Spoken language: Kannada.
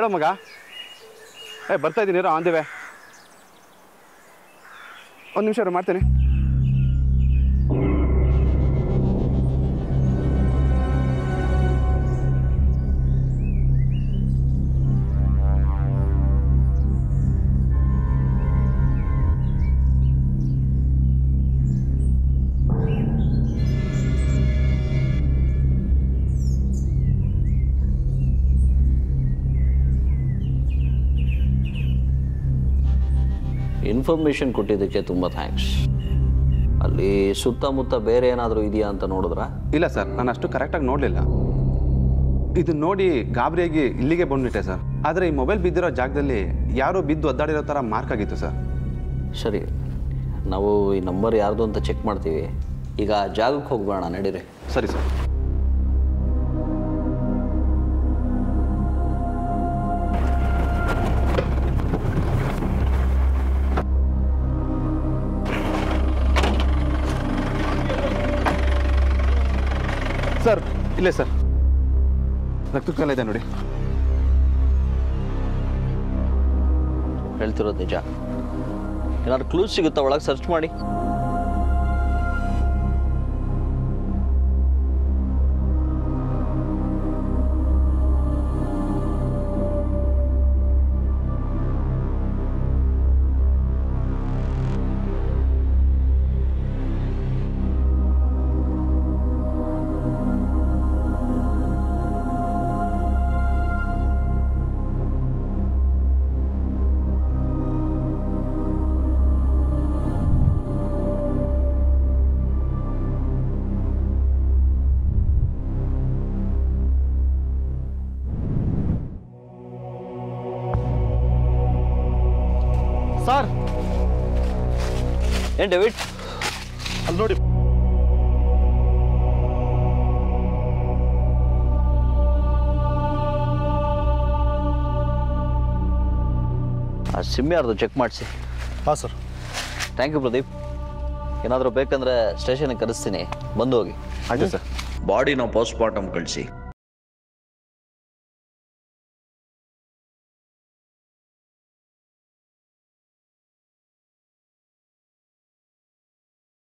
ಹೇಳೋ ಮಗ ಏ ಬರ್ತಾ ಇದ್ದೀನಿ ಇರೋ ಆಂದಿವೆ ಒಂದು ನಿಮಿಷ ಇರು ಮಾಡ್ತೀನಿ ಇನ್ಫಾರ್ಮೇಷನ್ ಕೊಟ್ಟಿದ್ದಕ್ಕೆ ತುಂಬ ಥ್ಯಾಂಕ್ಸ್ ಅಲ್ಲಿ ಸುತ್ತಮುತ್ತ ಬೇರೆ ಏನಾದರೂ ಇದೆಯಾ ಅಂತ ನೋಡಿದ್ರಾ ಇಲ್ಲ ಸರ್ ನಾನು ಅಷ್ಟು ಕರೆಕ್ಟಾಗಿ ನೋಡಲಿಲ್ಲ ಇದು ನೋಡಿ ಗಾಬರಿಯಾಗಿ ಇಲ್ಲಿಗೆ ಬಂದ್ಬಿಟ್ಟೆ ಸರ್ ಆದರೆ ಈ ಮೊಬೈಲ್ ಬಿದ್ದಿರೋ ಜಾಗದಲ್ಲಿ ಯಾರೋ ಬಿದ್ದು ಒದ್ದಾಡಿರೋ ಥರ ಮಾರ್ಕ್ ಆಗಿತ್ತು ಸರ್ ಸರಿ ನಾವು ಈ ನಂಬರ್ ಯಾರ್ದು ಅಂತ ಚೆಕ್ ಮಾಡ್ತೀವಿ ಈಗ ಆ ಜಾಗಕ್ಕೆ ಹೋಗ್ಬೇಡ ನಡೀರಿ ಸರಿ ಸರ್ ಸರ್ ಇಲ್ಲೇ ಸರ್ ರಕ್ತದ ಕಲೆ ಇದೆ ನೋಡಿ ಹೇಳ್ತಿರೋದು ನಿಜ ಏನಾದ್ರು ಕ್ಲೂಸ್ ಸಿಗುತ್ತಾ ಒಳಗೆ ಸರ್ಚ್ ಮಾಡಿ ಸರ್ ಏನು ಡೇವಿಡ್ ಅಲ್ಲಿ ನೋಡಿ ಆ ಸಿಮ್ ಯಾರ್ದು ಚೆಕ್ ಮಾಡಿಸಿ ಹಾಂ ಸರ್ ಥ್ಯಾಂಕ್ ಯು ಪ್ರದೀಪ್ ಏನಾದರೂ ಬೇಕಂದ್ರೆ ಸ್ಟೇಷನ್ಗೆ ಕರೆಸ್ತೀನಿ ಬಂದು ಹೋಗಿ ಆಯ್ತು ಸರ್ ಬಾಡಿನ ಪೋಸ್ಟ್ ಮಾರ್ಟಮ್ ಕಳಿಸಿ